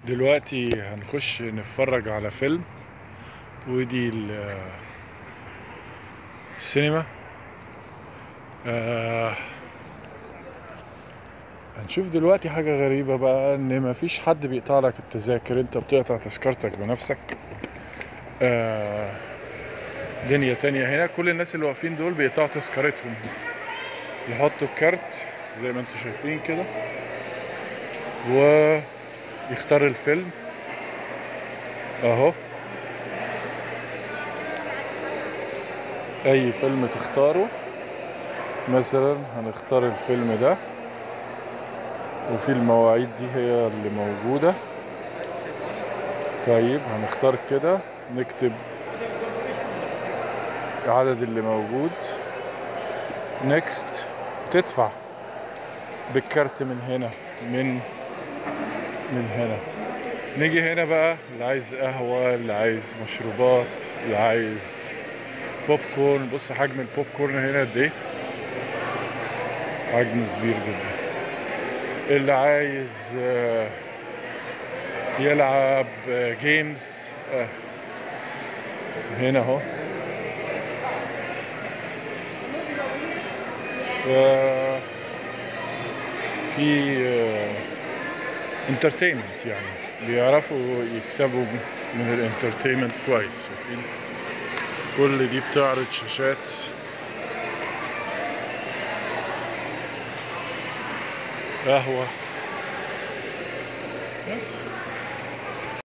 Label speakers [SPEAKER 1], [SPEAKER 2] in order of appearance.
[SPEAKER 1] دلوقتي هنخش نتفرج على فيلم ودي ال- السينما آه هنشوف دلوقتي حاجة غريبة بقى ان مفيش حد بيقطع لك التذاكر انت بتقطع تذكرتك بنفسك آه دنيا تانية هنا كل الناس اللي واقفين دول بيقطعوا تذكرتهم يحطوا الكارت زي ما انتم شايفين كده ويختار الفيلم اهو اي فيلم تختاره مثلا هنختار الفيلم ده وفي المواعيد دي هي اللي موجودة طيب هنختار كده نكتب العدد اللي موجود نيكست تدفع بالكارت من هنا من من هنا نيجي هنا بقى اللي عايز قهوة اللي عايز مشروبات اللي عايز بوب كورن بص حجم البوب كورن هنا قد ايه حجمه كبير جدا اللي عايز آه، يلعب جيمز هنا اهو و- في انترتينمنت يعني بيعرفوا يكسبوا من الانترتينمنت كويس شايفين كل دي بتعرض شاشات قهوة بس